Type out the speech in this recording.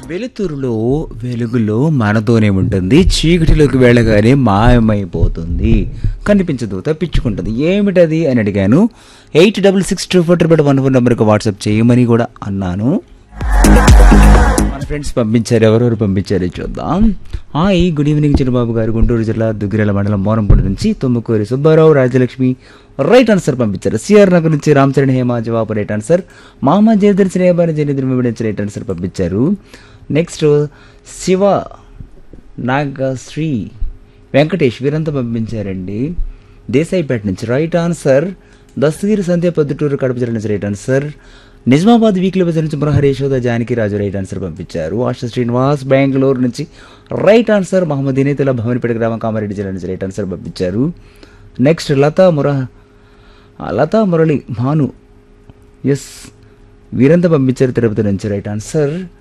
వెలుతురులో వెలుగులో మనతోనే ఉంటుంది చీకటిలోకి వెళ్ళగానే మాయమైపోతుంది కనిపించదు తప్పించుకుంటుంది ఏమిటది అని అడిగాను eight double six two four triple one four నెంబర్కి వాట్సాప్ చేయమని కూడా అన్నాను మన ఫ్రెండ్స్ పంపించారు ఎవరెవరు పంపించారో చూద్దాం హాయ్ గుడ్ ఈవినింగ్ చిన్నబాబు గారు గుంటూరు జిల్లా దుగ్గిరాల మండలం మోరంపూడి నుంచి తుమ్మకూరి సుబ్బారావు రాజలక్ష్మి రైట్ ఆన్సర్ పంపించారు సిఆర్ నగర్ నుంచి రామ్ చరణ్ హేమ జవాబు రైట్ ఆన్సర్ మామ జయదర్ శ్రేయబాని జయనిద్ర వివరించి రైట్ ఆన్సర్ పంపించారు నెక్స్ట్ శివ నాగశ్రీ వెంకటేష్ వీరంతా పంపించారండి దేశాయిపేట నుంచి రైట్ ఆన్సర్ దస్తగిరి సంధ్య పొద్దుటూరు కడప జిల్లా నుంచి right answer Nizamabad weekly Bazar నుంచి మురహరి యశోద జానకి రాజు రైట్ ఆన్సర్ పంపించారు ఆశ శ్రీనివాస్ బెంగళూరు నుంచి రైట్ ఆన్సర్ మహమ్మద్ ఇనేతుల భవనిపేట గ్రామం కామారెడ్డి జిల్లా నుంచి రైట్ ఆన్సర్ పంపించారు నెక్స్ట్ లతా ముర లతా మురళి భాను ఎస్ వీరంతా పంపించారు తిరుపతి నుంచి రైట్ ఆన్సర్